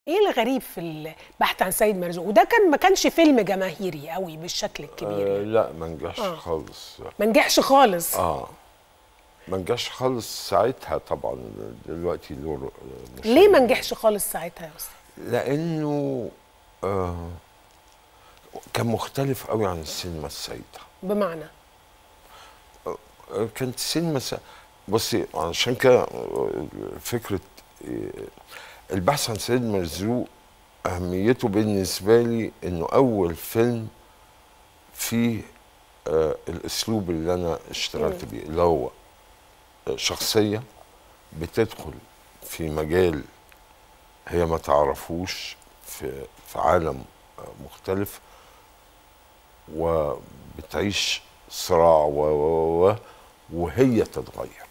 ايه الغريب في البحث عن سيد مرزوق وده كان ما كانش فيلم جماهيري قوي بالشكل الكبير آه يعني. لا ما نجحش آه. خالص ما نجحش خالص اه ما نجحش خالص ساعتها طبعا دلوقتي له مش ليه ما نجحش خالص ساعتها يا استاذ لانه آه كان مختلف قوي عن السينما السيده بمعنى آه، كانت السينما س... بصي عشان كده آه، فكره آه، البحث عن سيد مرزوق اهميته بالنسبه لي انه اول فيلم فيه آه الاسلوب اللي انا اشتغلت بيه اللي هو آه، شخصيه بتدخل في مجال هي ما تعرفوش في في عالم آه، مختلف وبتعيش صراع و و و وهي تتغير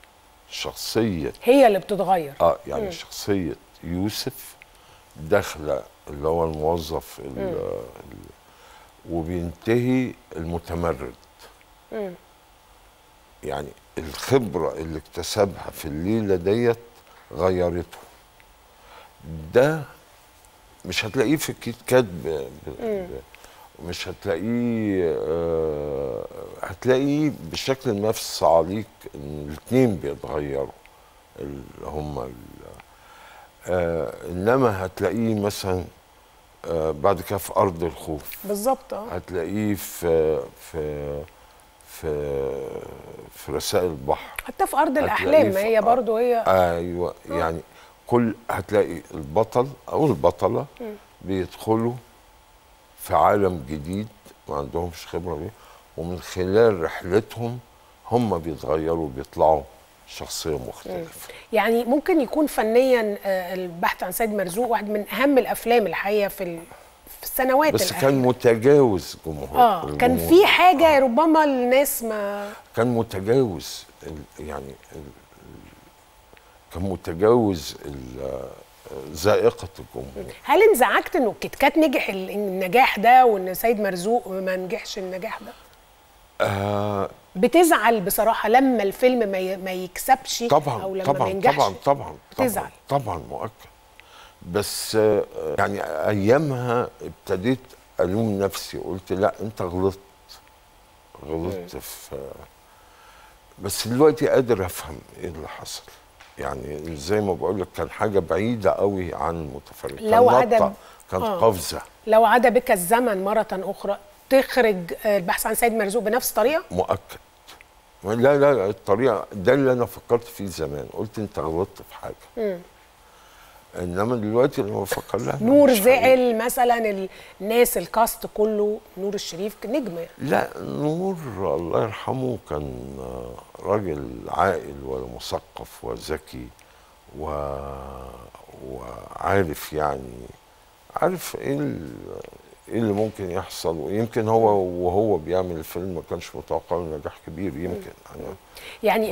شخصيه هي اللي بتتغير اه يعني شخصيه يوسف داخله اللي هو الموظف ال- ال- وبينتهي المتمرد مم. يعني الخبره اللي اكتسبها في الليله ديت غيرته ده مش هتلاقيه في الكيت كات ب... ب... ب... مش هتلاقيه آه هتلاقيه بشكل ما في الصعاليك ان الاثنين بيتغيروا اللي هم ال... آه انما هتلاقيه مثلا آه بعد كده في ارض الخوف بالظبط اه هتلاقيه في في في في رسائل البحر حتى في ارض هتلاقيه الاحلام ما في- هي برضو هي ايوه يعني كل هتلاقي البطل او البطله بيدخلوا في عالم جديد ما عندهمش خبره بيه ومن خلال رحلتهم هم بيتغيروا بيطلعوا شخصيه مختلفه يعني ممكن يكون فنيا آه، البحث عن سيد مرزوق واحد من اهم الافلام الحقيقه في ال- في السنوات بس الأخيرة. كان متجاوز جمهور اه كان الجمهور. في حاجه ربما الناس ما كان متجاوز ال- يعني ال- كان متجاوز ال- ذائقه الجمهور هل انزعجت انه الكيت كات نجح ال- النجاح ده وان سيد مرزوق ما نجحش النجاح ده آه بتزعل بصراحه لما الفيلم ما ي- ما يكسبش طبعا او لما ما طبعا ينجحش طبعا طبعا طبعا تزعل. طبعا مؤكد بس آه، يعني ايامها ابتديت الوم نفسي قلت لا انت غلطت غلطت في بس دلوقتي قادر افهم ايه اللي حصل يعني زي ما بقول لك كان حاجه بعيده قوي عن المتفرج كان لو نطة، عدم- كانت آه. قفزه لو عاد بك الزمن مره اخرى تخرج آه، البحث عن سيد مرزوق بنفس الطريقه مؤكد لا لا لا الطريقه ده اللي انا فكرت فيه زمان قلت انت غلطت في حاجه انما دلوقتي لما بفكر لا لا، نور مش حقيقي. زعل مثلا الناس الكاست كله نور الشريف نجم يعني. لا نور الله يرحمه كان آه، راجل عاقل ومثقف وذكي و... وعارف يعني عارف ايه ال- ايه اللي ممكن يحصل ويمكن هو وهو بيعمل الفيلم ما كانش متوقع له نجاح كبير يمكن انا يعني